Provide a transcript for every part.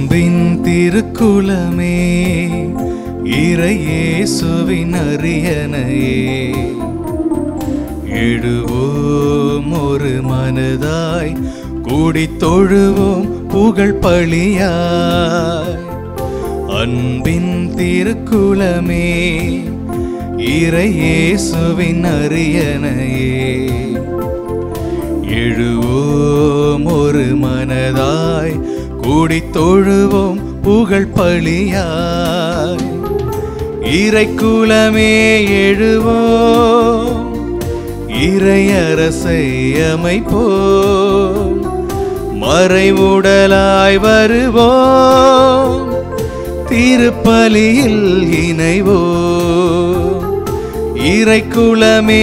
அன்பின் திருக்குலமே இறையேசுவின் அரியணையே எழுவோம் ஒரு மனதாய் கூடித் தொழுவோம் புகழ் பழியாய் அன்பின் திருக்குலமே இறையேசுவின் அரியணையே எழுவோம் ஒரு மனதாய் கூடித் தொழுவோம் புகழ் பழியாய் இறைக்குலமே எழுவோம் இறையரசை அமைப்போம் மறைவுடலாய் வருவோம் திருப்பலியில் இணைவோம் இறைக்குலமே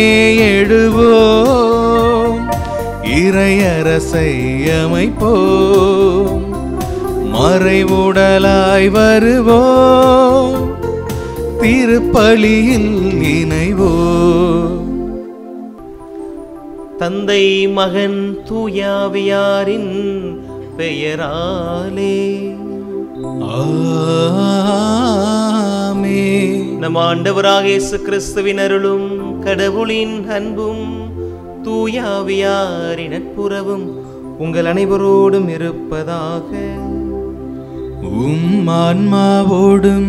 எழுவோம் இறையரசை அமைப்போம் மறைவுடலாய் வருவோம் திருப்பலியில் இணைவோம் தந்தை மகன் தூயாவியாரின் பெயராலே ஆமென். நம் ஆண்டவராக இயேசு கிறிஸ்துவின் அருளும் கடவுளின் அன்பும் தூயாவியாரின் நட்புறவும் உங்கள் அனைவரோடும் இருப்பதாக உம் ஆன்மாவோடும்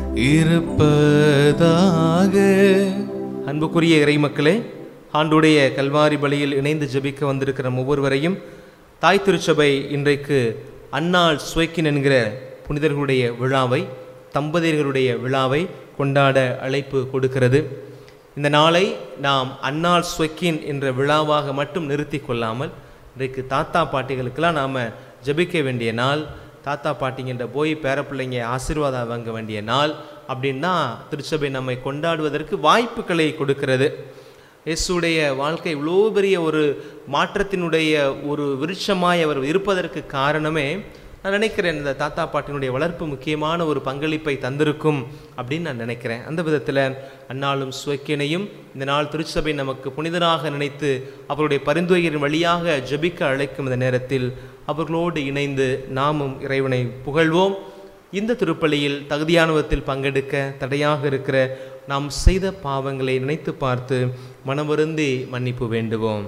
இருப்பதாக அன்புக்குரிய இறைமக்களே ஆண்டுடைய கல்வாரி பலியில் இணைந்து ஜெபிக்க வந்திருக்கிற நம் ஒவ்வொருவரையும் தாய் திருச்சபை இன்றைக்கு அன்னாள் சுவைக்கின் என்கிற புனிதர்களுடைய விழாவை தம்பதியர்களுடைய விழாவை கொண்டாட அழைப்பு கொடுக்கிறது இந்த நாளை நாம் அன்னாள் ஸ்வெக்கின் என்ற விழாவாக மட்டும் நிறுத்தி கொள்ளாமல் இன்றைக்கு தாத்தா பாட்டிகளுக்கெல்லாம் நாம் ஜெபிக்க வேண்டிய நாள் தாத்தா பாட்டிங்கிட்ட போய் பேரப்பிள்ளைங்க ஆசீர்வாதம் வாங்க வேண்டிய நாள் அப்படின்னா திருச்சபை நம்மை கொண்டாடுவதற்கு வாய்ப்புகளை கொடுக்கிறது இயேசுடைய வாழ்க்கை இவ்வளோ பெரிய ஒரு மாற்றத்தினுடைய ஒரு விருட்சமாய் அவர் இருப்பதற்கு காரணமே நான் நினைக்கிறேன் இந்த தாத்தா பாட்டினுடைய வளர்ப்பு முக்கியமான ஒரு பங்களிப்பை தந்திருக்கும் அப்படின்னு நான் நினைக்கிறேன் அந்த விதத்தில் அந்நாளும் சுவக்கினையும் இந்த நாள் திருச்சபை நமக்கு புனிதராக நினைத்து அவருடைய பரிந்துரையின் வழியாக ஜெபிக்க அழைக்கும் இந்த நேரத்தில் அவர்களோடு இணைந்து நாமும் இறைவனை புகழ்வோம் இந்த திருப்பலியில் தகுதியான விதத்தில் பங்கெடுக்க தடையாக இருக்கிற நாம் செய்த பாவங்களை நினைத்து பார்த்து மனவருந்தி மன்னிப்பு வேண்டுவோம்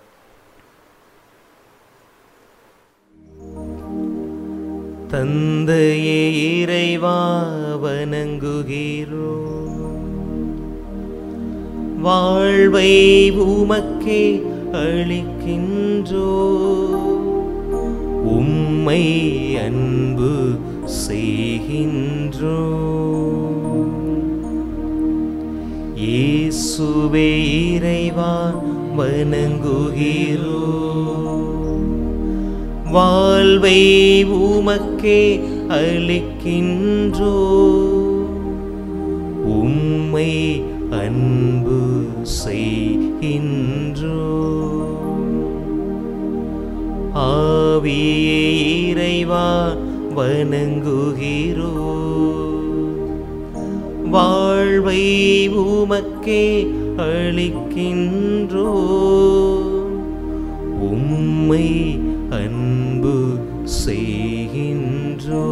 தந்தையே இறைவா வணங்குகிறோ வாழ்வை உமக்கே அளிக்கின்றோ உம்மை அன்பு செய்கின்றோ இயேசுவே இறைவா வணங்குகிறோ வாழ்வை உமக்கே அளிக்கின்றோ உம்மை அன்பு செய்கின்றோ ஆவியே இறைவா வணங்குகிறோ வாழ்வை உமக்கே அளிக்கின்றோ உம்மை அன்பு செய்கின்றோ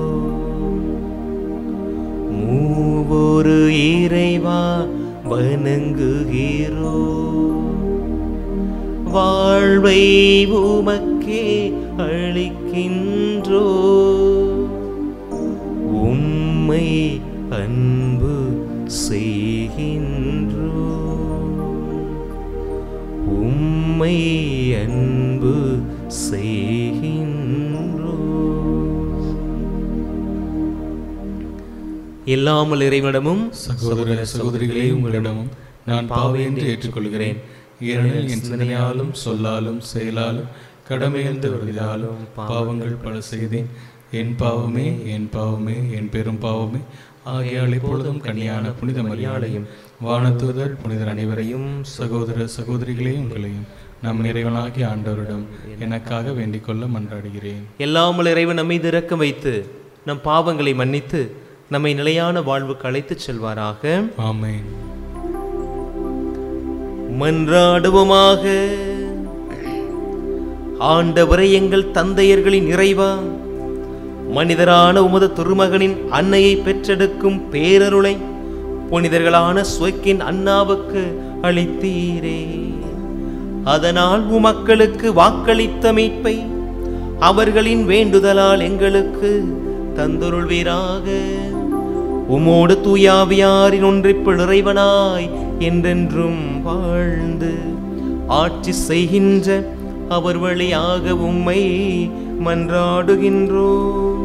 மூவொரு இறைவா வணங்குகிறோ வாழ்வை உமக்கே அளிக்கின்றோ உம்மை அன்பு செய்கின்றோ உம்மை அன்பு செய்கின்றோ எல்லாமல் இறைவனிடமும் சகோதர சகோதரிகளே உங்களிடமும் நான் பாவையென்று ஏற்றுக்கொள்கிறேன் ஏனெனில் என் சிந்தனையாலும் சொல்லாலும் செயலாலும் கடமையென்று வருவதாலும் பாவங்கள் பல செய்தேன் என் பாவமே என் பாவமே என் பெரும் பாவமே ஆகையால் இப்பொழுதும் கன்னியான புனித மரியாதையும் வானதூதர் புனிதர் அனைவரையும் சகோதர சகோதரிகளே உங்களையும் நம் நிறைவனாகி ஆண்டவரிடம் எனக்காக வேண்டிக் கொள்ள மன்றாடுகிறேன் எல்லாமல் இறைவன் நம்மை திறக்க வைத்து நம் பாவங்களை மன்னித்து நம்மை நிலையான வாழ்வுக்கு அழைத்துச் செல்வாராக ஆமென் மன்றாடுவோமாக ஆண்டவரை எங்கள் தந்தையர்களின் இறைவா மனிதரான உமது திருமகனின் அன்னையை பெற்றெடுக்கும் பேரருளை புனிதர்களான சுவக்கின் அண்ணாவுக்கு அளித்தீரே அதனால் உமக்களுக்கு வாக்களித்த மீட்பை அவர்களின் வேண்டுதலால் எங்களுக்கு தந்துருள்வீராக உமோடு தூயாவியாரின் ஒன்றிப்பில் இறைவனாய் என்றென்றும் வாழ்ந்து ஆட்சி செய்கின்ற அவர் வழியாக உம்மை மன்றாடுகின்றோ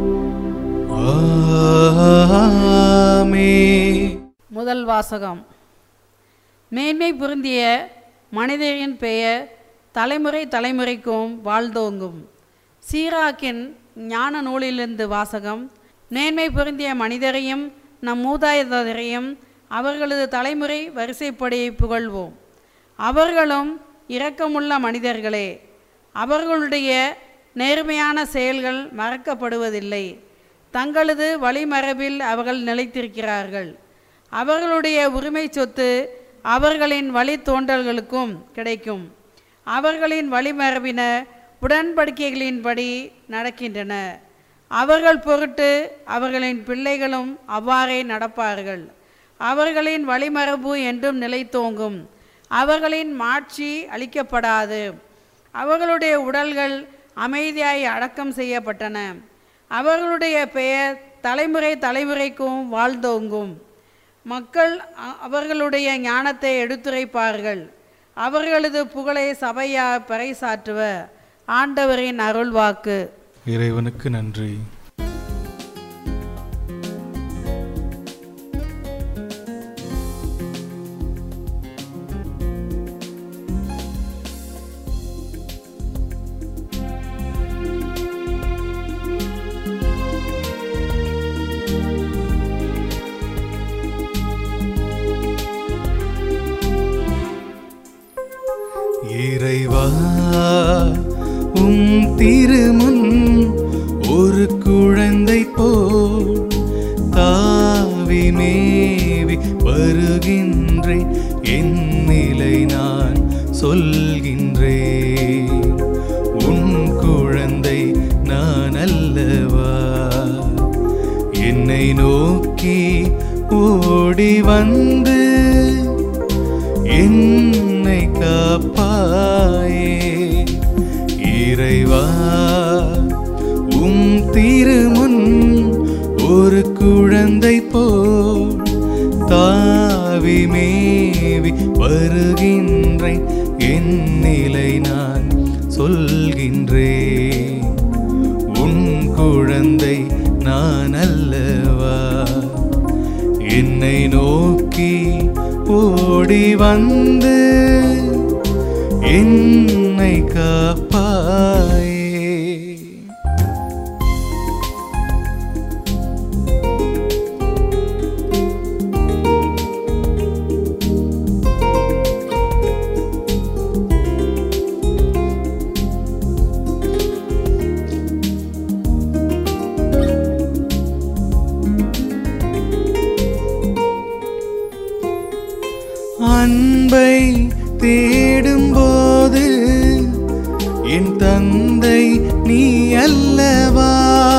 ஆமென். முதல் வாசகம் மேன்மை பொருந்திய மனிதரின் பெயர் தலைமுறை தலைமுறைக்கும் வாழ்ந்தோங்கும் சீராக்கின் ஞான நூலிலிருந்து வாசகம் மேன்மை பொருந்திய மனிதரையும் நம் மூதாதையரையும் அவர்களது தலைமுறை வரிசைப்படி புகழ்வோம் அவர்களும் இரக்கமுள்ள மனிதர்களே அவர்களுடைய நேர்மையான செயல்கள் மறக்கப்படுவதில்லை தங்களது வழிமரபில் அவர்கள் நிலைத்திருக்கிறார்கள் அவர்களுடைய உரிமை சொத்து அவர்களின் வழித்தோன்றல்களுக்கும் கிடைக்கும் அவர்களின் வழிமரபினர் உடன்படிக்கைகளின்படி நடக்கின்றன அவர்கள் பொருட்டு அவர்களின் பிள்ளைகளும் அவ்வாறே நடப்பார்கள் அவர்களின் வழிமரபு என்றும் நிலைத்தோங்கும் அவர்களின் மாட்சி அளிக்கப்படாது அவர்களுடைய உடல்கள் அமைதியாய் அடக்கம் செய்யப்பட்டன அவர்களுடைய பெயர் தலைமுறை தலைமுறைக்கும் வாழ்ந்தோங்கும் மக்கள் அ- அவர்களுடைய ஞானத்தை எடுத்துரைப்பார்கள் அவர்களது புகழை சபையார் பறைசாற்றுவர் ஆண்டவரின் அருள்வாக்கு இறைவனுக்கு நன்றி இறைவா உம் திருமுன் ஒரு குழந்தை போல் தாவி மேவி வருகின்றேன் என் நிலை நான் சொல்கின்றேன் உன் குழந்தை நான் அல்லவா என்னை நோக்கி ஓடி வந்து என்னை காப்பாயே இறைவா உம் திருமுன் ஒரு குழந்தை போல் தாவி மேவி வருகின்றேன் என் நிலை நான் சொல்கின்றேன் உன் குழந்தை நான் அல்லவா என்னை நோக்கி ஓடி வந்து என்னை காப்பாயே அன்பை தேடும்போது என் தந்தை நீ அல்லவா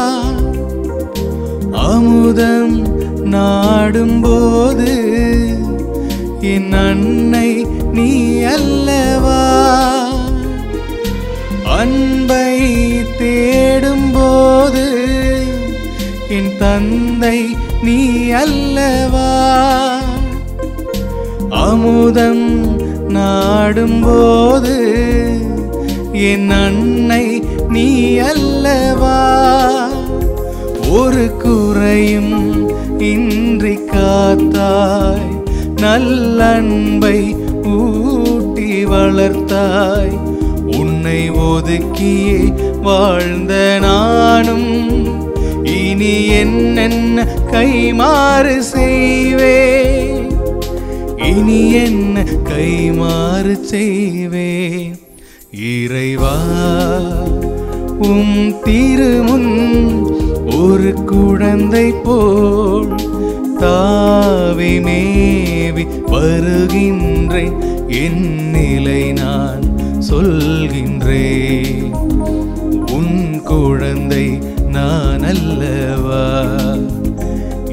அமுதம் நாடும்போது என் அன்னை நீ அல்லவா அன்பை தேடும்போது என் தந்தை நீ அல்லவா அமுதம் நாடும்போது என் அன்னை நீ அல்லவா ஒரு குறையும் இன்றி காத்தாய் நல்லன்பை ஊட்டி வளர்த்தாய் உன்னை ஒதுக்கியே வாழ்ந்த நானும் இனி என்னென்ன கைமாறு செய்வேன் இனி என்ன கைமாறு செய்வேன் இறைவா உம் திருமுன் ஒரு குழந்தை போல் தாவி மேவி வருகின்றேன் என் நிலை நான் சொல்கின்றேன் உன் குழந்தை நான் அல்ல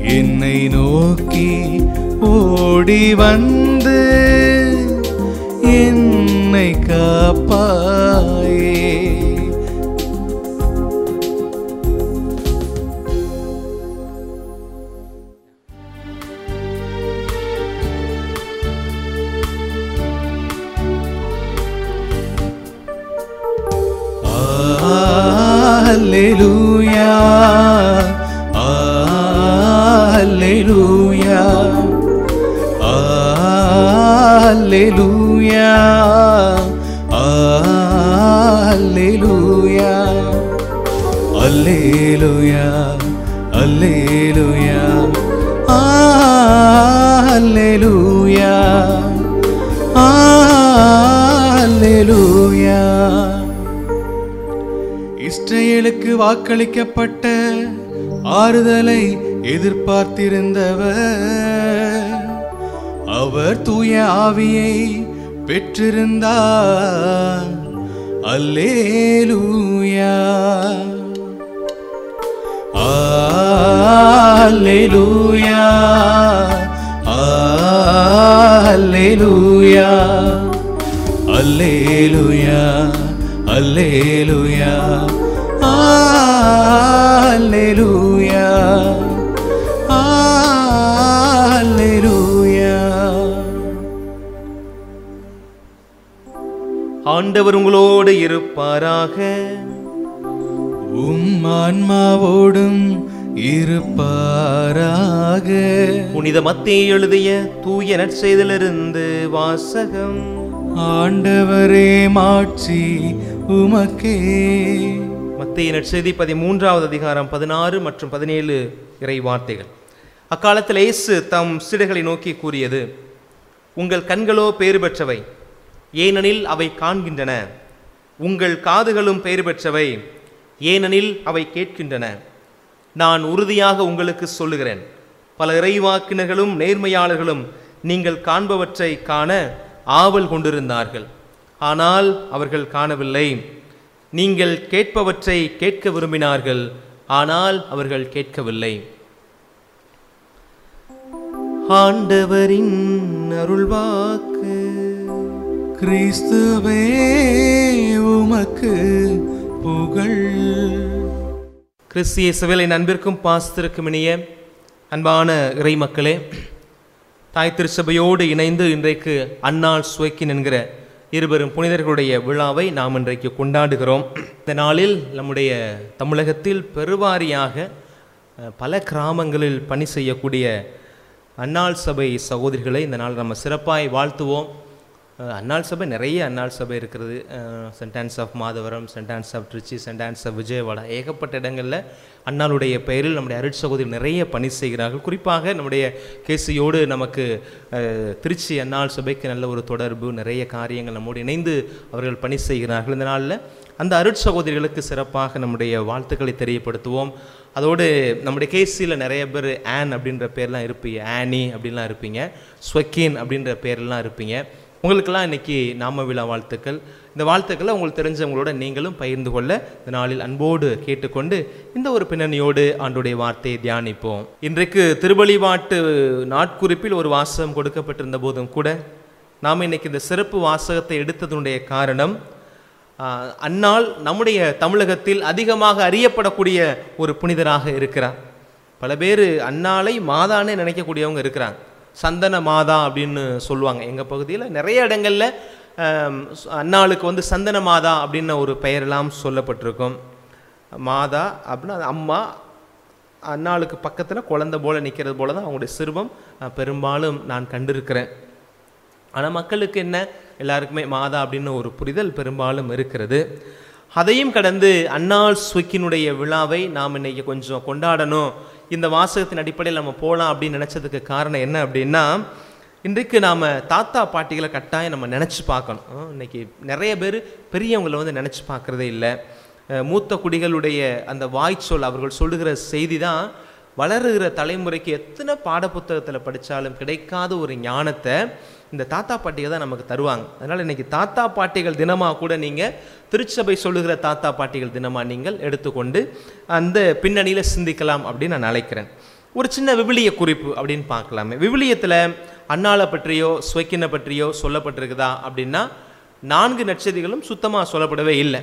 என்னை நோக்கி ஓடி வந்து என்னை காப்பாயே Alleluia. Alleluia. Alleluia. Alleluia. Alleluia. Alleluia. Alleluia. Alleluia. இஸ்ரேலுக்கு வாக்களிக்கப்பட்ட ஆறுதலை எதிர்பார்த்திருந்தவர் அவர் தூய ஆவியை பெற்றிருந்தார் அல்லேலூயா அல்லேலூயா அல்லேலூயா அல்லேலூயா அல்லேலூயா அல்லேலூயா அல்லேலூயா ஆண்டவர் உங்களோடு இருப்பாராக உம் ஆன்மாவோடும் இருப்பாராக புனித மத்தேயு எழுதிய தூய நற்செய்திலிருந்து வாசகம் ஆண்டவரே மாட்சி உமக்கே மத்திய நற்செய்தி பதிமூன்றாவது அதிகாரம் பதினாறு மற்றும் பதினேழு இறை வார்த்தைகள் அக்காலத்தில் இயேசு தம் சிடுகளை நோக்கி கூறியது உங்கள் கண்களோ பேறு பெற்றவை ஏனெனில் அவை காண்கின்றன உங்கள் காதுகளும் பேறு பெற்றவை ஏனெனில் அவை கேட்கின்றன நான் உறுதியாக உங்களுக்கு சொல்லுகிறேன் பல இறைவாக்கினர்களும் நேர்மையாளர்களும் நீங்கள் காண்பவற்றை காண ஆவல் கொண்டிருந்தார்கள் ஆனால் அவர்கள் காணவில்லை நீங்கள் கேட்பவற்றை கேட்க விரும்பினார்கள் ஆனால் அவர்கள் கேட்கவில்லை ஆண்டவரின் அருள்வாக்கு கிறிஸ்துவே உமக்கு புகழ் கிறிஸ்திய சிவலின் அன்பிற்கும் பாசத்திற்கும் இனிய அன்பான இறை மக்களே தாய் திருச்சபையோடு இணைந்து இன்றைக்கு அன்னாள் சுவைக்கின் என்கிற இருவரும் புனிதர்களுடைய விழாவை நாம் இன்றைக்கு கொண்டாடுகிறோம் இந்த நாளில் நம்முடைய தமிழகத்தில் பெருவாரியாக அஹ், பல கிராமங்களில் பணி செய்யக்கூடிய அன்னாள் சபை சகோதரிகளை இந்த நாள் நம்ம சிறப்பாய் வாழ்த்துவோம் அஹ், அன்னாள் சபை நிறைய அன்னாள் சபை இருக்கிறது Saint Anne's of Madhavaram Saint Anne's of Tiruchi Saint Anne's of Vijayawada ஏகப்பட்ட இடங்களில் அன்னாளுடைய பெயரில் நம்முடைய அருட் சகோதரி நிறைய பணி செய்கிறார்கள் குறிப்பாக நம்முடைய கேசியோடு நமக்கு அஹ், திருச்சி அன்னாள் சபைக்கு நல்ல ஒரு தொடர்பு நிறைய காரியங்கள் நம்மோடு இணைந்து அவர்கள் பணி செய்கிறார்கள் இந்த நாளில் அந்த அருட் சகோதரிகளுக்கு சிறப்பாக நம்முடைய வாழ்த்துக்களை தெரியப்படுத்துவோம் அதோடு நம்முடைய கேசியில் நிறைய பேர் ஆன் அப்படின்ற பேர்லாம் இருப்பீங்க ஆனி அப்படின்லாம் இருப்பீங்க ஸ்வக்கீன் அப்படின்ற பேர்லாம் இருப்பீங்க உங்களுக்கெல்லாம் இன்னைக்கு நாம விழா வாழ்த்துக்கள் இந்த வாழ்த்துக்களை உங்களுக்கு தெரிஞ்சவங்களோட நீங்களும் பகிர்ந்து கொள்ள இந்த நாளில் அன்போடு கேட்டுக்கொண்டு இந்த ஒரு பின்னணியோடு ஆண்டுடைய வார்த்தையை தியானிப்போம் இன்றைக்கு திருவழிபாட்டு நாட்குறிப்பில் ஒரு வாசகம் கொடுக்கப்பட்டிருந்த போதும் கூட நாம் இன்னைக்கு இந்த சிறப்பு வாசகத்தை எடுத்ததனுடைய காரணம் ஆஹ், அன்னாள் நம்முடைய தமிழகத்தில் அதிகமாக அறியப்படக்கூடிய ஒரு புனிதராக இருக்கிறார் பல பேர் அன்னாளை மாதானே நினைக்கக்கூடியவங்க இருக்கிறாங்க சந்தன மாதா அப்படின்னு சொல்லுவாங்க எங்கள் பகுதியில் நிறைய இடங்களில் ஆம், அன்னாளுக்கு வந்து சந்தன மாதா அப்படின்னு ஒரு பெயரெல்லாம் சொல்லப்பட்டிருக்கும் மாதா அப்படின்னா அது அம்மா அன்னாளுக்கு பக்கத்தில் குழந்தை போல நிற்கிறது போல தான் அவங்களுடைய சிறுவம் அஹ், பெரும்பாலும் நான் கண்டிருக்கிறேன் ஆனால் மக்களுக்கு என்ன எல்லாருக்குமே மாதா அப்படின்னு ஒரு புரிதல் பெரும்பாலும் இருக்கிறது அதையும் கடந்து அன்னாள் சுக்கினுடைய விழாவை நாம் இன்னைக்கு கொஞ்சம் கொண்டாடணும் இந்த வாசகத்தின் அடிப்படையில் நம்ம போகலாம் அப்படின்னு நினச்சதுக்கு காரணம் என்ன அப்படின்னா இன்றைக்கு நாம் தாத்தா பாட்டிகளை கட்டாயம் நம்ம நினச்சி பார்க்கணும் அஹ் இன்னைக்கு நிறைய பேர் பெரியவங்களை வந்து நினச்சி பார்க்குறதே இல்லை அஹ் மூத்த குடிகளுடைய அந்த வாய்ச்சொல் அவர்கள் சொல்லுகிற செய்தி தான் வளருகிற தலைமுறைக்கு எத்தனை பாடப்புத்தகத்தில் படித்தாலும் கிடைக்காத ஒரு ஞானத்தை இந்த தாத்தா பாட்டிகள் தான் நமக்கு தருவாங்க அதனால் இன்னைக்கு தாத்தா பாட்டிகள் தினமாக கூட நீங்கள் திருச்சபை சொல்லுகிற தாத்தா பாட்டிகள் தினமாக நீங்கள் எடுத்துக்கொண்டு அந்த பின்னணியில் சிந்திக்கலாம் அப்படின்னு நான் நினைக்கிறேன் ஒரு சின்ன விவிலிய குறிப்பு அப்படின்னு பார்க்கலாமே விவிலியத்தில் அன்னாளை பற்றியோ ஸ்வக்கினை பற்றியோ சொல்லப்பட்டிருக்குதா அப்படின்னா நான்கு நற்செய்திகளும் சுத்தமாக சொல்லப்படவே இல்லை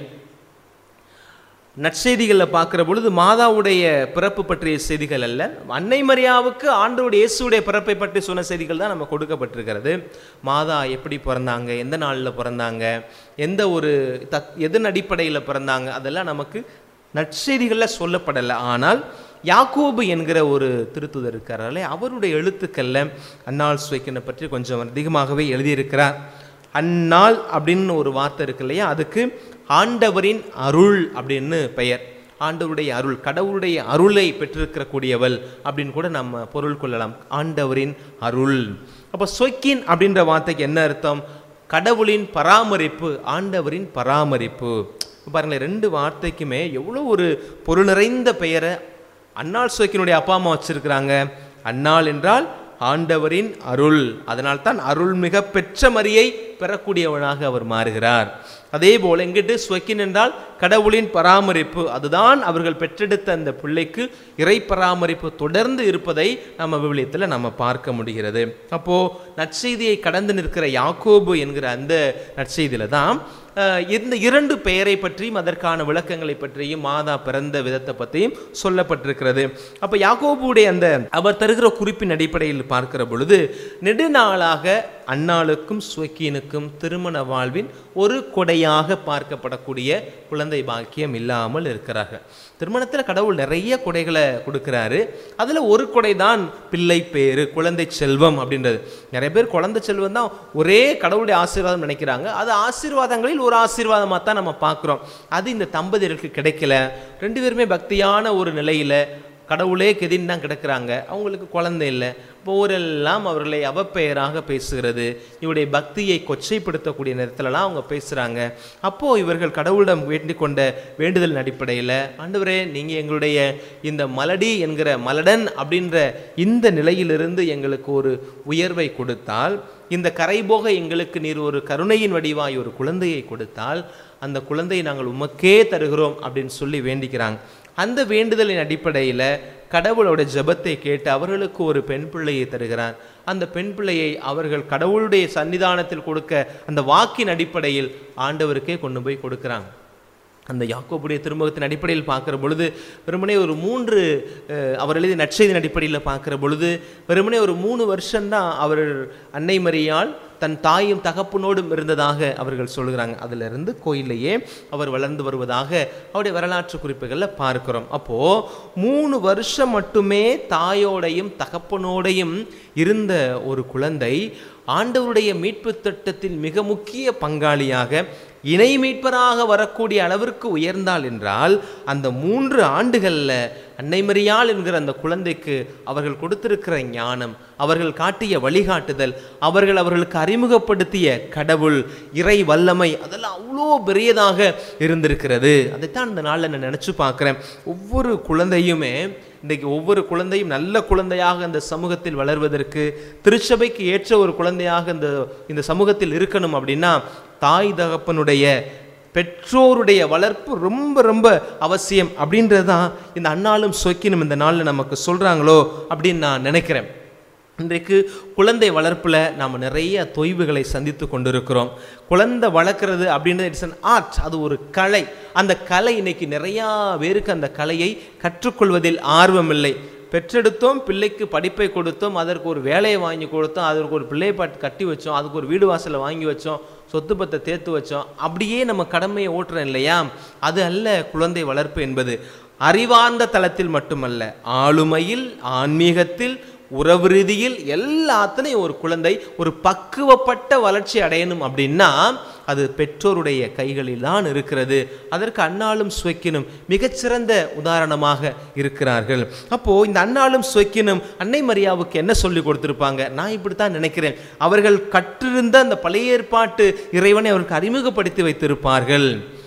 நற்செய்திகளில் பார்க்குற பொழுது மாதாவுடைய பிறப்பு பற்றிய செய்திகள் அல்ல அன்னை மரியாவுக்கு ஆண்டோடைய இயேசுடைய பிறப்பை பற்றி சொன்ன செய்திகள் தான் நம்ம கொடுக்கப்பட்டிருக்கிறது மாதா எப்படி பிறந்தாங்க எந்த நாளில் பிறந்தாங்க எந்த ஒரு தத் எதன் அடிப்படையில் பிறந்தாங்க அதெல்லாம் நமக்கு நற்செய்திகளில் சொல்லப்படலை ஆனால் யாக்கோபு என்கிற ஒரு திருத்துதர் இருக்காராலே அவருடைய எழுத்துக்களில் அன்னாள் சுவைக்கினை பற்றி கொஞ்சம் அதிகமாகவே எழுதியிருக்கிறார் அந்நாள் அப்படின்னு ஒரு வார்த்தை இருக்கு இல்லையா அதுக்கு ஆண்டவரின் அருள் அப்படின்னு பெயர் ஆண்டவருடைய அருள் கடவுளுடைய அருளை பெற்றிருக்கிற கூடியவள் அப்படின்னு கூட நம்ம பொருள் கொள்ளலாம் ஆண்டவரின் அருள் அப்போ சொக்கின் அப்படின்ற வார்த்தைக்கு என்ன அர்த்தம் கடவுளின் பராமரிப்பு ஆண்டவரின் பராமரிப்பு பாருங்களேன் ரெண்டு வார்த்தைக்குமே எவ்வளோ ஒரு பொருள் நிறைந்த பெயரை அன்னாள் சுவைக்கினுடைய அப்பா அம்மா வச்சிருக்கிறாங்க அன்னாள் என்றால் ஆண்டவரின் அருள் அதனால்தான் அருள் மிக பெற்ற மரியை பெறக்கூடியவனாக அவர் மாறுகிறார் அதே போல எங்கிட்டு ஸ்வக்கின் என்றால் கடவுளின் பராமரிப்பு அதுதான் அவர்கள் பெற்றெடுத்த அந்த பிள்ளைக்கு இறை பராமரிப்பு தொடர்ந்து இருப்பதை நம்ம விவிலியத்தில் நம்ம பார்க்க முடிகிறது அப்போ நற்செய்தியை கடந்து நிற்கிற யாக்கோபு என்கிற அந்த நற்செய்தியில தான் அஹ், இந்த இரண்டு பெயரை பற்றியும் அதற்கான விளக்கங்களை பற்றியும் மாதா பிறந்த விதத்தை பற்றியும் சொல்லப்பட்டிருக்கிறது அப்போ யாக்கோபுடைய அந்த அவர் தருகிற குறிப்பின் அடிப்படையில் பார்க்கிற பொழுது நெடுநாளாக அன்னாளுக்கும் சுவக்கீனுக்கும் திருமண வாழ்வின் ஒரு கொடையாக பார்க்கப்படக்கூடிய குழந்தை பாக்கியம் இல்லாமல் இருக்கிறார்கள் திருமணத்தில் கடவுள் நிறைய கொடைகளை கொடுக்கிறாரு அதில் ஒரு கொடை தான் பிள்ளை பேரு குழந்தை செல்வம் அப்படின்றது நிறைய பேர் குழந்தை செல்வம் தான் ஒரே கடவுளுடைய ஆசீர்வாதம் நினைக்கிறாங்க அது ஆசீர்வாதங்களில் ஒரு ஆசீர்வாதமாக தான் நம்ம பார்க்குறோம் அது இந்த தம்பதியருக்கு கிடைக்கல ரெண்டு பேருமே பக்தியான ஒரு நிலையில் கடவுளே கெதின்னு தான் கிடக்கிறாங்க அவங்களுக்கு குழந்தை இல்லை போரெல்லாம் அவர்களை அவப்பெயராக பேசுகிறது இவருடைய பக்தியை கொச்சைப்படுத்தக்கூடிய நேரத்துலலாம் அவங்க பேசுகிறாங்க அப்போது இவர்கள் கடவுளிடம் வேண்டிக் கொண்ட வேண்டுதல் அடிப்படையில் ஆண்டவரே நீங்கள் எங்களுடைய இந்த மலடி என்கிற மலடன் அப்படின்ற இந்த நிலையிலிருந்து எங்களுக்கு ஒரு உயர்வை கொடுத்தால் இந்த கரைபோக எங்களுக்கு நீர் ஒரு கருணையின் வடிவாய் ஒரு குழந்தையை கொடுத்தால் அந்த குழந்தையை நாங்கள் உமக்கே தருகிறோம் அப்படின்னு சொல்லி வேண்டிக்கிறாங்க அந்த வேண்டுதலின் அடிப்படையில் கடவுளோட ஜெபத்தை கேட்டு அவர்களுக்கு ஒரு பெண் பிள்ளையை தருகிறார் அந்த பெண் பிள்ளையை அவர்கள் கடவுளுடைய சன்னிதானத்தில் கொடுக்க அந்த வாக்கின் அடிப்படையில் ஆண்டவருக்கே கொண்டு போய் கொடுக்குறாங்க அந்த யாக்கோபுடைய திருமுகத்தின் அடிப்படையில் பார்க்குற பொழுது வெறுமனே ஒரு மூன்று அஹ், அவர் எழுதிய நற்செய்தியின் அடிப்படையில் பார்க்குற பொழுது வெறுமனே ஒரு மூணு வருஷம்தான் அவர் அன்னை மரியாள் தன் தாயும் தகப்பனோடும் இருந்ததாக அவர்கள் சொல்கிறாங்க அதிலிருந்து கோயிலையே அவர் வளர்ந்து வருவதாக அவருடைய வரலாற்று குறிப்புகளில் பார்க்கிறோம் அப்போ மூணு வருஷம் மட்டுமே தாயோடையும் தகப்பனோடையும் இருந்த ஒரு குழந்தை ஆண்டவருடைய மீட்பு திட்டத்தில் மிக முக்கிய பங்காளியாக இணை மீட்பராக வரக்கூடிய அளவிற்கு உயர்ந்தாள் என்றால் அந்த மூன்று ஆண்டுகளில் அன்னைமரியாள் என்கிற அந்த குழந்தைக்கு அவர்கள் கொடுத்திருக்கிற ஞானம் அவர்கள் காட்டிய வழிகாட்டுதல் அவர்கள் அவர்களுக்கு அறிமுகப்படுத்திய கடவுள் இறை வல்லமை அதெல்லாம் அவ்வளோ பெரியதாக இருந்திருக்கிறது அதைத்தான் இந்த நாளில் நான் நினச்சி பார்க்குறேன் ஒவ்வொரு குழந்தையுமே இன்றைக்கு ஒவ்வொரு குழந்தையும் நல்ல குழந்தையாக இந்த சமூகத்தில் வளர்வதற்கு திருச்சபைக்கு ஏற்ற ஒரு குழந்தையாக இந்த இந்த சமூகத்தில் இருக்கணும் அப்படின்னா தாய் தகப்பனுடைய பெற்றோருடைய வளர்ப்பு ரொம்ப ரொம்ப அவசியம் அப்படின்றது தான் இந்த அன்னாலும் சொக்கினும் இந்த நாளில் நமக்கு சொல்கிறாங்களோ அப்படின்னு நான் நினைக்கிறேன் இன்றைக்கு குழந்தை வளர்ப்பில் நாம் நிறைய தொய்வுகளை சந்தித்து கொண்டிருக்கிறோம் குழந்தை வளர்க்குறது அப்படின்றது இட்ஸ் அன் ஆர்ட் அது ஒரு கலை அந்த கலை இன்னைக்கு நிறையா பேருக்கு அந்த கலையை கற்றுக்கொள்வதில் ஆர்வம் இல்லை பெற்றெடுத்தோம் பிள்ளைக்கு படிப்பை கொடுத்தோம் அதற்கு ஒரு வேலையை வாங்கி கொடுத்தோம் அதற்கு ஒரு பிள்ளை பாட்டு கட்டி வச்சோம் அதுக்கு ஒரு வீடு வாசலை வாங்கி வச்சோம் சொத்து பத்தை தேர்த்து வச்சோம் அப்படியே நம்ம கடமையை ஓட்டுறோம் இல்லையா அது அல்ல குழந்தை வளர்ப்பு என்பது அறிவார்ந்த தளத்தில் மட்டுமல்ல ஆளுமையில் ஆன்மீகத்தில் உறவு ரீதியில் எல்லாத்துலேயும் ஒரு குழந்தை ஒரு பக்குவப்பட்ட வளர்ச்சி அடையணும் அப்படின்னா அது பெற்றோருடைய கைகளில் தான் இருக்கிறது அதற்கு அன்னாலும் சுவைக்கினும் மிகச்சிறந்த உதாரணமாக இருக்கிறார்கள் அப்போ இந்த அன்னாலும் சுவைக்கினும் அன்னை மரியாவுக்கு என்ன சொல்லி கொடுத்திருப்பாங்க நான் இப்படித்தான் நினைக்கிறேன் அவர்கள் கற்றிருந்த அந்த பழைய ஏற்பாட்டு இறைவனை அவருக்கு அறிமுகப்படுத்தி வைத்திருப்பார்கள்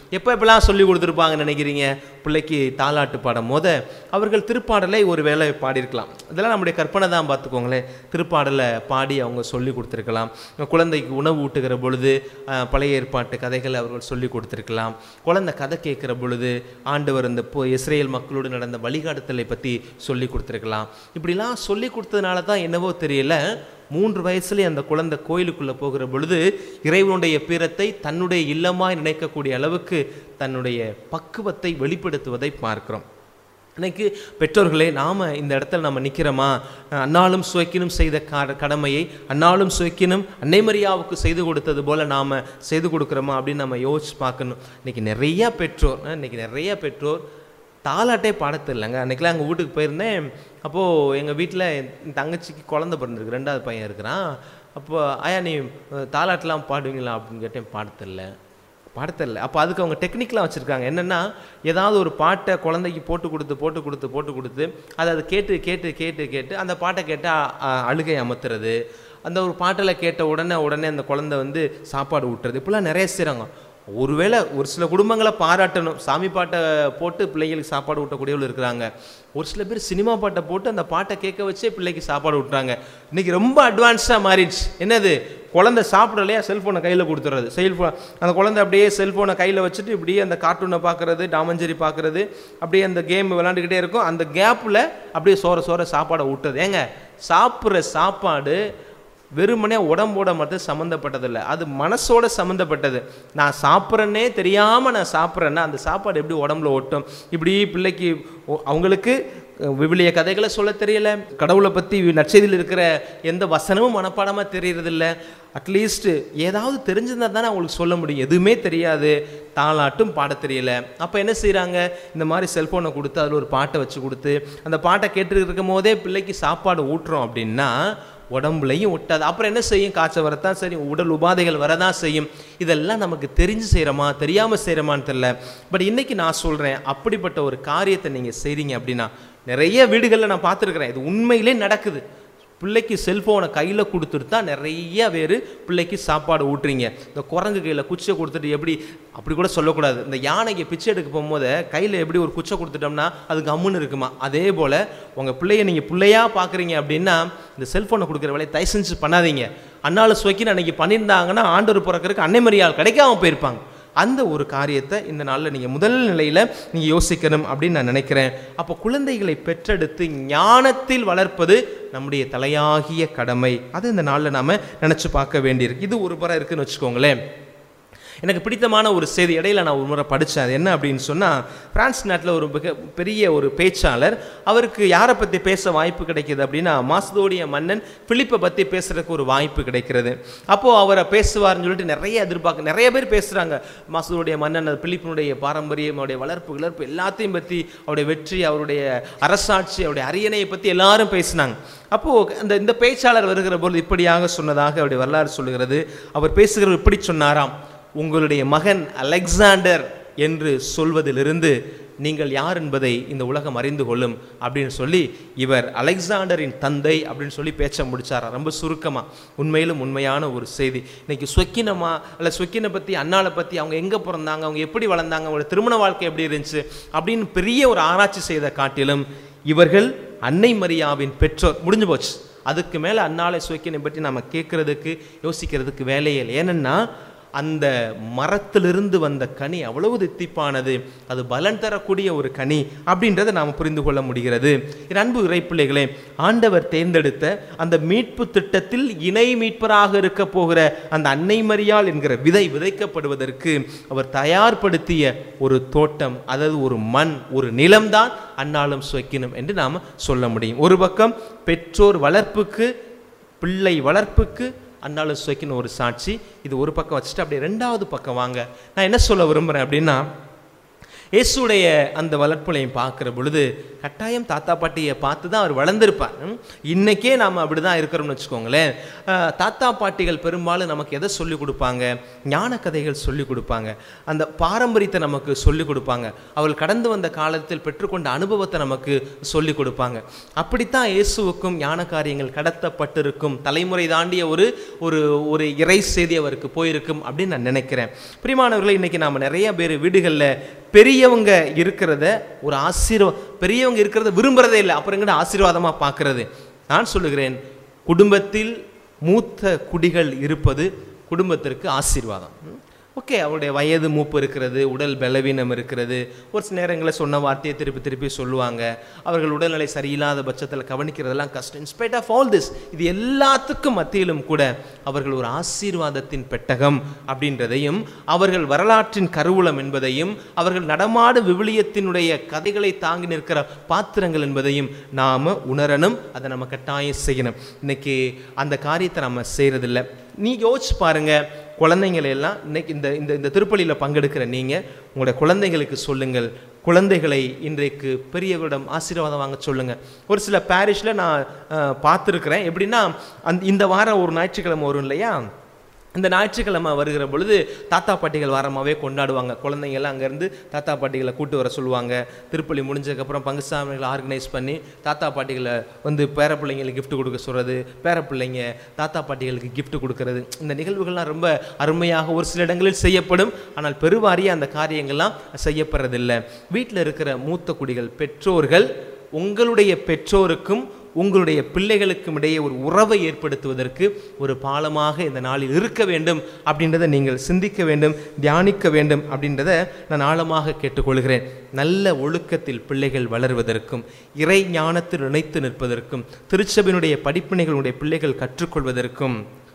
எப்போ எப்பெல்லாம் சொல்லி கொடுத்துருப்பாங்கன்னு நினைக்கிறீங்க பிள்ளைக்கு தாலாட்டு பாடும் போத அவர்கள் திருப்பாடலை ஒரு வேளை பாடியிருக்கலாம் இதெல்லாம் நம்முடைய கற்பனை தான் பார்த்துக்கோங்களேன் திருப்பாடலை பாடி அவங்க சொல்லி கொடுத்துருக்கலாம் குழந்தைக்கு உணவு ஊட்டுகிற பொழுது அஹ், பழைய ஏற்பாட்டு கதைகளை அவர்கள் சொல்லி கொடுத்துருக்கலாம் குழந்தை கதை கேட்குற பொழுது ஆண்டவர் இந்த இப்போ இஸ்ரேல் மக்களோடு நடந்த வழிகாட்டுதலை பற்றி சொல்லி கொடுத்துருக்கலாம் இப்படிலாம் சொல்லி கொடுத்ததுனால தான் என்னவோ தெரியல மூன்று வயசுலேயே அந்த குழந்தை கோயிலுக்குள்ளே போகிற பொழுது இறைவனுடைய பீரத்தை தன்னுடைய இல்லமாய் நினைக்கக்கூடிய அளவுக்கு தன்னுடைய பக்குவத்தை வெளிப்படுத்துவதை பார்க்கிறோம் இன்னைக்கு பெற்றோர்களே நாம் இந்த இடத்துல நம்ம நிற்கிறோமா அன்னாலும் சுவைக்கினும் செய்த கா- கடமையை அன்னாலும் சுவைக்கினும் அன்னை மரியாவுக்கு செய்து கொடுத்தது போல் நாம் செய்து கொடுக்குறோமா அப்படின்னு நம்ம யோசிச்சு பார்க்கணும் இன்னைக்கு நிறைய பெற்றோர் அஹ், இன்னைக்கு நிறைய பெற்றோர் தாலாட்டே பாடத் தெரியலங்க அன்றைக்கெலாம் எங்கள் வீட்டுக்கு போயிருந்தேன் அப்போது எங்கள் வீட்டில் என் தங்கச்சிக்கு குழந்த பிறந்திருக்கு ரெண்டாவது பையன் இருக்கிறான் அப்போ ஆயா நீ அஹ், தாலாட்டெலாம் பாடுவீங்களா அப்படின்னு கேட்டேன் பாடத் தெரியல பாடத்தெரியல அப்போ அதுக்கு அவங்க டெக்னிக்லாம் வச்சுருக்காங்க என்னென்னா ஏதாவது ஒரு பாட்டை குழந்தைக்கு போட்டு கொடுத்து போட்டு கொடுத்து போட்டு கொடுத்து அதை அது கேட்டு கேட்டு கேட்டு கேட்டு அந்த பாட்டை கேட்டால் அழுகை அமர்த்துறது அந்த ஒரு பாட்டில் கேட்ட உடனே உடனே அந்த குழந்தை வந்து சாப்பாடு ஊட்டுறது இப்படிலாம் நிறைய செய்கிறாங்க ஒருவேளை ஒரு சில குடும்பங்களை பாராட்டணும் சாமி பாட்டை போட்டு பிள்ளைங்களுக்கு சாப்பாடு ஊட்டக்கூடியவர்கள் இருக்கிறாங்க ஒரு சில பேர் சினிமா பாட்டை போட்டு அந்த பாட்டை கேட்க வச்சே பிள்ளைக்கு சாப்பாடு ஊட்டுறாங்க இன்னைக்கு ரொம்ப அட்வான்ஸாக மாறிடுச்சு என்னது குழந்தை சாப்பிடலையா செல்ஃபோனை கையில் கொடுத்துறது செல்ஃபோன் அந்த குழந்தை அப்படியே செல்ஃபோனை கையில் வச்சுட்டு இப்படியே அந்த கார்ட்டூனை பார்க்குறது டாமஞ்சேரி பார்க்குறது அப்படியே அந்த கேம் விளாண்டுக்கிட்டே இருக்கும் அந்த கேப்பில் அப்படியே சோற சோற சாப்பாடை ஊட்டுறது ஏங்க சாப்பிட்ற சாப்பாடு வெறுமனே உடம்போட மட்டும் சம்மந்தப்பட்டதில்லை அது மனசோட சம்மந்தப்பட்டது நான் சாப்பிட்றேன்னே தெரியாமல் நான் சாப்பிட்றேன்னா அந்த சாப்பாடு எப்படி உடம்புல ஒட்டும் இப்படி பிள்ளைக்கு ஒ- அவங்களுக்கு அஹ், விவிலிய கதைகளை சொல்ல தெரியல கடவுளை பற்றி நற்செய்தியில் இருக்கிற எந்த வசனமும் மனப்பாடமாக தெரியறதில்ல அட்லீஸ்ட் ஏதாவது தெரிஞ்சிருந்தா தானே அவங்களுக்கு சொல்ல முடியும் எதுவுமே தெரியாது தாளாட்டும் பாட தெரியல அப்போ என்ன செய்கிறாங்க இந்த மாதிரி செல்ஃபோனை கொடுத்து அதில் ஒரு பாட்டை வச்சு கொடுத்து அந்த பாட்டை கேட்டு இருக்கும் போதே பிள்ளைக்கு சாப்பாடு ஊட்டுறோம் அப்படின்னா உடம்புலையும் ஒட்டாது அப்புறம் என்ன செய்யும் காய்ச்சல் வரத்தான் சரி உடல் உபாதைகள் வரதான் செய்யும் இதெல்லாம் நமக்கு தெரிஞ்சு செய்கிறோமா தெரியாமல் செய்கிறோமான்னு தெரில பட் இன்னைக்கு நான் சொல்கிறேன் அப்படிப்பட்ட ஒரு காரியத்தை நீங்கள் செய்கிறீங்க அப்படின்னா நிறைய வீடுகளில் நான் பார்த்துருக்குறேன் இது உண்மையிலே நடக்குது பிள்ளைக்கு செல்ஃபோனை கையில் கொடுத்துட்டு தான் நிறைய பேர் பிள்ளைக்கு சாப்பாடு ஊட்டுறீங்க இந்த குரங்கு கையில் குச்சியை கொடுத்துட்டு எப்படி அப்படி கூட சொல்லக்கூடாது இந்த யானைக்கு பிச்சை எடுக்க போகும்போது கையில் எப்படி ஒரு குச்சை கொடுத்துட்டோம்னா அது கம்முன்னு இருக்குமா அதே போல் உங்கள் பிள்ளைய நீங்கள் பிள்ளையாக பார்க்குறீங்க அப்படின்னா இந்த செல்ஃபோனை கொடுக்குற வேலையை தயவு செஞ்சு பண்ணாதீங்க அன்னாலும் சுவைக்கின்னு அன்னைக்கு பண்ணியிருந்தாங்கன்னா ஆண்டவர் பிறக்கறதுக்கு அன்னை மரியாள் கிடைக்காம போயிருப்பாங்க அந்த ஒரு காரியத்தை இந்த நாளில் நீங்கள் முதல் நிலையில் நீங்கள் யோசிக்கணும் அப்படின்னு நான் நினைக்கிறேன் அப்போ குழந்தைகளை பெற்றெடுத்து ஞானத்தில் வளர்ப்பது நம்முடைய தலையாகிய கடமை அது இந்த நாளில் நாம் நினச்சி பார்க்க வேண்டியிருக்கு இது ஒரு புறம் இருக்குன்னு வச்சுக்கோங்களேன் எனக்கு பிடித்தமான ஒரு செய்தி இடையில நான் ஒரு முறை படித்தேன் அது என்ன அப்படின்னு சொன்னால் பிரான்ஸ் நாட்டில் ஒரு மிக பெரிய ஒரு பேச்சாளர் அவருக்கு யாரை பற்றி பேச வாய்ப்பு கிடைக்கிது அப்படின்னா மாசதோடைய மன்னன் பிலிப்பை பற்றி பேசுறதுக்கு ஒரு வாய்ப்பு கிடைக்கிறது அப்போது அவரை பேசுவார்னு சொல்லிட்டு நிறைய எதிர்பார்க்க நிறைய பேர் பேசுகிறாங்க மாசதோடைய மன்னன் அது பிலிப்பினுடைய பாரம்பரியம் அவருடைய வளர்ப்பு கிளர்ப்பு எல்லாத்தையும் பற்றி அவருடைய வெற்றி அவருடைய அரசாட்சி அவருடைய அரியணையை பற்றி எல்லாரும் பேசினாங்க அப்போது அந்த இந்த பேச்சாளர் வருகிற பொழுது இப்படியாக சொன்னதாக அவருடைய வரலாறு சொல்லுகிறது அவர் பேசுகிறவர் இப்படி சொன்னாராம் உங்களுடைய மகன் அலெக்சாண்டர் என்று சொல்வதிலிருந்து நீங்கள் யார் என்பதை இந்த உலகம் அறிந்து கொள்ளும் அப்படின்னு சொல்லி இவர் அலெக்சாண்டரின் தந்தை அப்படின்னு சொல்லி பேச்ச முடிச்சாரா ரொம்ப சுருக்கமா உண்மையிலும் உண்மையான ஒரு செய்தி இன்னைக்கு சொக்கினமா அல்ல சொக்கினை பற்றி அண்ணாளை பற்றி அவங்க எங்கே பிறந்தாங்க அவங்க எப்படி வளர்ந்தாங்க அவங்களோட திருமண வாழ்க்கை எப்படி இருந்துச்சு அப்படின்னு பெரிய ஒரு ஆராய்ச்சி செய்த காட்டிலும் இவர்கள் அன்னை மரியாவின் பெற்றோர் முடிஞ்சு போச்சு அதுக்கு மேலே அன்னாலை சுவைக்கினை பற்றி நம்ம கேட்கறதுக்கு யோசிக்கிறதுக்கு வேலையே இல்லை ஏனென்னா அந்த மரத்திலிருந்து வந்த கனி அவ்வளவு தித்திப்பானது அது பலன் தரக்கூடிய ஒரு கனி அப்படின்றத நாம் புரிந்து கொள்ள முடிகிறது என் அன்பு இறைப்பிள்ளைகளே ஆண்டவர் தேர்ந்தெடுத்த அந்த மீட்பு திட்டத்தில் இணை மீட்பராக இருக்க போகிற அந்த அன்னை மரியாள் என்கிற விதை விதைக்கப்படுவதற்கு அவர் தயார்படுத்திய ஒரு தோட்டம் அதாவது ஒரு மண் ஒரு நிலம்தான் அன்னாலும் சுவைக்கணும் என்று நாம் சொல்ல முடியும் ஒரு பக்கம் பெற்றோர் வளர்ப்புக்கு பிள்ளை வளர்ப்புக்கு அன்னாலும் சுவைக்கின்னு ஒரு சாட்சி இது ஒரு பக்கம் வச்சுட்டு அப்படியே ரெண்டாவது பக்கம் வாங்க நான் என்ன சொல்ல விரும்புகிறேன் அப்படின்னா இயேசுடைய அந்த வளர்ப்புலையும் பார்க்குற பொழுது கட்டாயம் தாத்தா பாட்டியை பார்த்து தான் அவர் வளர்ந்துருப்பார் ம்? இன்னைக்கே நாம் அப்படி தான் இருக்கிறோம்னு வச்சுக்கோங்களேன் அஹ், தாத்தா பாட்டிகள் பெரும்பாலும் நமக்கு எதை சொல்லிக் கொடுப்பாங்க ஞான கதைகள் சொல்லிக் கொடுப்பாங்க அந்த பாரம்பரியத்தை நமக்கு சொல்லிக் கொடுப்பாங்க அவள் கடந்து வந்த காலத்தில் பெற்றுக்கொண்ட அனுபவத்தை நமக்கு சொல்லிக் கொடுப்பாங்க அப்படித்தான் இயேசுவுக்கும் ஞான காரியங்கள் கடத்தப்பட்டிருக்கும் தலைமுறை தாண்டிய ஒரு ஒரு ஒரு இறை செய்தி அவருக்கு போயிருக்கும் அப்படின்னு நான் நினைக்கிறேன் பிரியமானவர்களே இன்னைக்கு நாம் நிறைய பேர் வீடுகளில் பெரியவங்க இருக்கிறத ஒரு ஆசீர்வ பெரியவங்க இருக்கிறத விரும்புறதே இல்லை அப்புறம் எங்கிட்ட ஆசீர்வாதமாக பார்க்கறது நான் சொல்லுகிறேன் குடும்பத்தில் மூத்த குடிகள் இருப்பது குடும்பத்திற்கு ஆசீர்வாதம் ஓகே அவருடைய வயது மூப்பு இருக்கிறது உடல் பலவீனம் இருக்கிறது ஒரு சில நேரங்களில் சொன்ன வார்த்தையை திருப்பி திருப்பி சொல்லுவாங்க அவர்கள் உடல்நிலை சரியில்லாத பட்சத்தில் கவனிக்கிறதெல்லாம் கஷ்டம் இன்ஸ்பைட் ஆஃப் ஆல் திஸ் இது எல்லாத்துக்கும் மத்தியிலும் கூட அவர்கள் ஒரு ஆசீர்வாதத்தின் பெட்டகம் அப்படின்றதையும் அவர்கள் வரலாற்றின் கருவூலம் என்பதையும் அவர்கள் நடமாடு விவிலியத்தினுடைய கதைகளை தாங்கி நிற்கிற பாத்திரங்கள் என்பதையும் நாம் உணரணும் அதை நம்ம கட்டாயம் செய்யணும் இன்னைக்கு அந்த காரியத்தை நம்ம செய்கிறதில்ல நீ யோசிச்சு பாருங்க குழந்தைங்களை எல்லாம் இன்னைக்கு இந்த இந்த இந்த திருப்பலியில் பங்கெடுக்கிற நீங்கள் உங்களுடைய குழந்தைங்களுக்கு சொல்லுங்கள் குழந்தைகளை இன்றைக்கு பெரியவரிடம் ஆசீர்வாதம் வாங்க சொல்லுங்க ஒரு சில பேரிஷில் நான் அஹ், பார்த்துருக்கிறேன் எப்படின்னா அந்த இந்த வாரம் ஒரு ஞாயிற்றுக்கிழமை வரும் இல்லையா இந்த ஞாயிற்றுக்கிழமை வருகிற பொழுது தாத்தா பாட்டிகள் வாரமாகவே கொண்டாடுவாங்க குழந்தைங்க எல்லாம் அங்கேருந்து தாத்தா பாட்டிகளை கூட்டு வர சொல்லுவாங்க திருப்பலி முடிஞ்சதுக்கப்புறம் பங்குசாமிகளை ஆர்கனைஸ் பண்ணி தாத்தா பாட்டிகளை வந்து பேர பிள்ளைங்களுக்கு gift கொடுக்க சொல்கிறது பேர பிள்ளைங்க தாத்தா பாட்டிகளுக்கு gift கொடுக்கறது இந்த நிகழ்வுகள்லாம் ரொம்ப அருமையாக ஒரு சில இடங்களில் செய்யப்படும் ஆனால் பெருவாரியாக அந்த காரியங்கள்லாம் செய்யப்படுறதில்லை வீட்டில் இருக்கிற மூத்த குடிகள் பெற்றோர்கள் உங்களுடைய பெற்றோருக்கும் உங்களுடைய பிள்ளைகளுக்கும் இடையே ஒரு உறவை ஏற்படுத்துவதற்கு ஒரு பாலமாக இந்த நாளில் இருக்க வேண்டும் அப்படின்றத நீங்கள் சிந்திக்க வேண்டும் தியானிக்க வேண்டும் அப்படின்றத நான் ஆழமாக கேட்டுக்கொள்கிறேன் நல்ல ஒழுக்கத்தில் பிள்ளைகள் வளர்வதற்கும் இறை ஞானத்தில் நினைத்து நிற்பதற்கும் திருச்சபையினுடைய படிப்பினைகளுடைய பிள்ளைகள் கற்றுக்கொள்வதற்கும்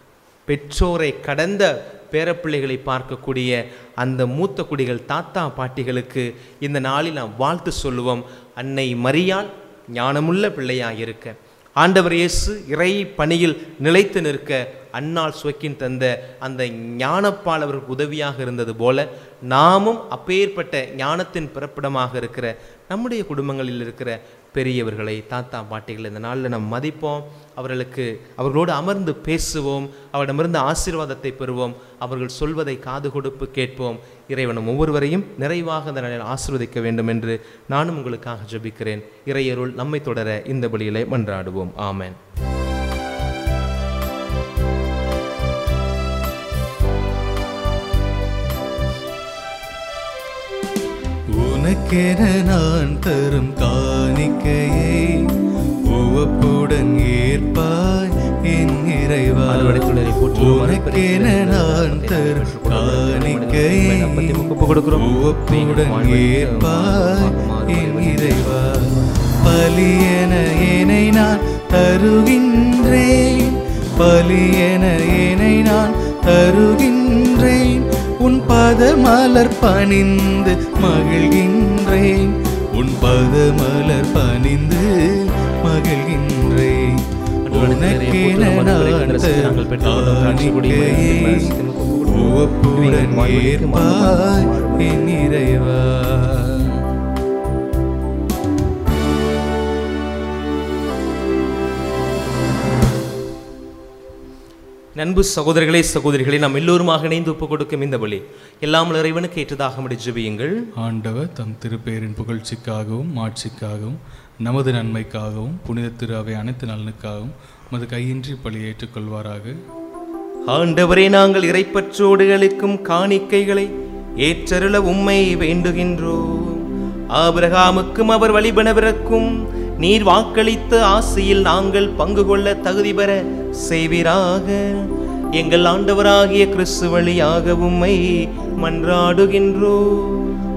பெற்றோரை கடந்த பேரப்பிள்ளைகளை பார்க்கக்கூடிய அந்த மூத்த குடிகள் தாத்தா பாட்டிகளுக்கு இந்த நாளில் நாம் வாழ்த்து சொல்லுவோம் அன்னை மரியாள் ஞானமுள்ள பிள்ளையாக இருக்க ஆண்டவர் இயேசு இறை பணியில் நிலைத்து நிற்க அன்னாள் சுவக்கின் தந்த அந்த ஞானப்பால் அவருக்கு உதவியாக இருந்தது போல நாமும் அப்பேற்பட்ட ஞானத்தின் பிறப்பிடமாக இருக்கிற நம்முடைய குடும்பங்களில் இருக்கிற பெரியவர்களை தாத்தா பாட்டிகளை இந்த நாளில் நாம் மதிப்போம் அவர்களுக்கு அவர்களோடு அமர்ந்து பேசுவோம் அவரிடமிருந்து ஆசீர்வாதத்தை பெறுவோம் அவர்கள் சொல்வதை காது கொடுப்பு கேட்போம் இறைவனும் ஒவ்வொருவரையும் நிறைவாக இந்த நாளில் ஆசீர்வதிக்க வேண்டும் என்று நானும் உங்களுக்காக ஜெபிக்கிறேன் இறையருள் நம்மை தொடர இந்த பலியிலே மன்றாடுவோம் ஆமென் உனக்கென நான் தரும் காணிக்கையை உவப்புடன் ஏற்பாய் என் இறைவா ஆண்டவரை போற்றுவோம். உனக்கென நான் தரும் காணிக்கையை அப்பத்தை முகப்பு கொடுக்கிறோம். உவப்புடன் ஏற்பாய் என் இறைவா பலியென என்னை நான் தருகின்றேன் பலியென என்னை நான் தருகின்றேன் உன் பதமலர் பணிந்து மகிழ்கின்றேன் உன் பதமலர் பணிந்து மகிழ்கின்றேன் உனக்கென நான் தரும் காணிக்கையை உவப்புடன் ஏற்பாய் என் இறைவா நண்பு சகோதரர்களே சகோதரிகளே நாம் எல்லோருமாக இணைந்து ஒப்புக் கொடுக்கும் இந்த பலி எல்லாம் இறைவனுக்கு ஏற்றதாக முடி ஜெபியுங்கள் ஆண்டவர் தம் திருப்பெயரின் புகழ்ச்சிக்காகவும் மாட்சிக்காகவும் நமது நன்மைக்காகவும் புனித திரு அவை அனைத்து நலனுக்காகவும் மது கையின்றி பலி ஏற்றுக்கொள்வாராக ஆண்டவரே நாங்கள் இறைப்பற்றோடுகளுக்கும் காணிக்கைகளை ஏற்றருள உம்மை வேண்டுகின்றோம் ஆபிரகாமுக்கும் அவர் வழிபனவருக்கும் நீர் வாக்களித்த ஆசையில் நாங்கள் பங்கு கொள்ள தகுதி பெற செய்வீராக எங்கள் ஆண்டவராகிய கிறிஸ்து வழியாக உம்மை மன்றாடுகின்றோம்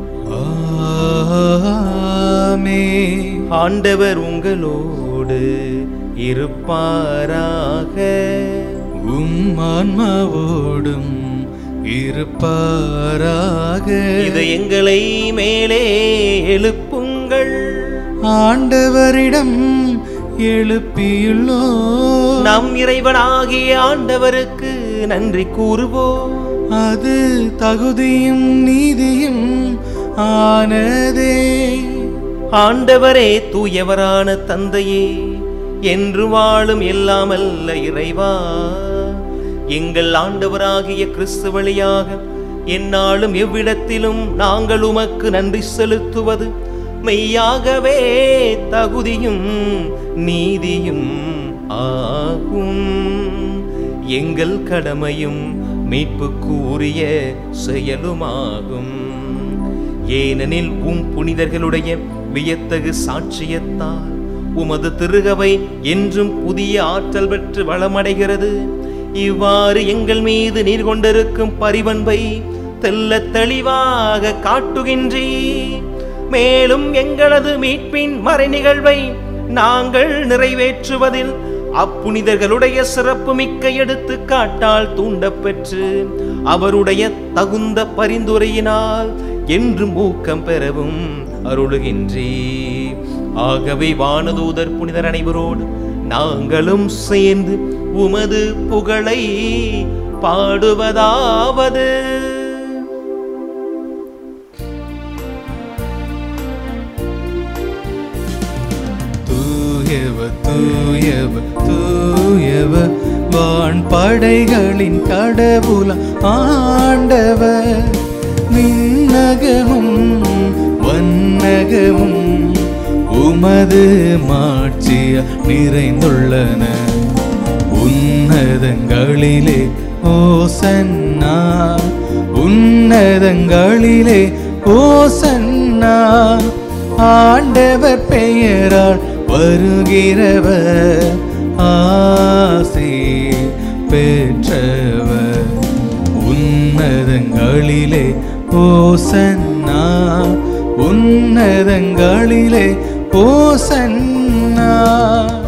ஆமே ஆண்டவர் உங்களோடு இருப்பாராக உம் ஆன்மாவோடும் இருப்பாராக இது எங்களை மேலே எழுப்புங்கள் ஆண்டவரிடம் எழுப்பியுள்ளோ நம் இறைவனாகிய ஆண்டவருக்கு நன்றி கூறுவோம் அது தகுதியும் நீதியும் ஆனதே ஆண்டவரே தூயவரான தந்தையே என்று வாழும் எல்லாமல்ல இறைவா எங்கள் ஆண்டவராகிய கிறிஸ்து வழியாக எந்நாளும் எவ்விடத்திலும் நாங்கள் உமக்கு நன்றி செலுத்துவது மெய்யாகவே தகுதியும் நீதியும் ஆகும் எங்கள் கடமையும் மீட்புக்குரிய செயலுமாகும் ஏனெனில் உம் புனிதர்களுடைய வியத்தகு சாட்சியத்தால் உமது திருகவை என்றும் புதிய ஆற்றல் பெற்று வளமடைகிறது இவ்வாறு எங்கள் மீது நீர் கொண்டிருக்கும் பரிவன்பை தெல்ல தெளிவாக காட்டுகின்றீ மேலும் எங்களது மீட்பின் மறை நிகழ்வை நாங்கள் நிறைவேற்றுவதில் அப்புனிதர்களுடைய சிறப்பு மிக்க எடுத்துக்காட்டால் தூண்டப்பெற்று அவருடைய தகுந்த பரிந்துரையினால் என்றும் ஊக்கம் பெறவும் அருளுகின்றே ஆகவே வானதூதர் புனிதர் அனைவரோடு நாங்களும் சேர்ந்து உமது புகழை பாடுவதாவது தூயவ தூயவ தூயவ வான் படைகளின் கடவுள ஆண்டவர் விண்ணகமும் வண்ணகமும் உமது மாட்சிய நிறைந்துள்ளன உன்னதங்களிலே ஓசன்னா உன்னதங்களிலே ஓசன்னா ஆண்டவர் பெயரால் வருகிறவர் ஆசி பெற்றவர் உன்னதங்களிலே ஓசன்னா உன்னதங்களிலே ஓசன்னா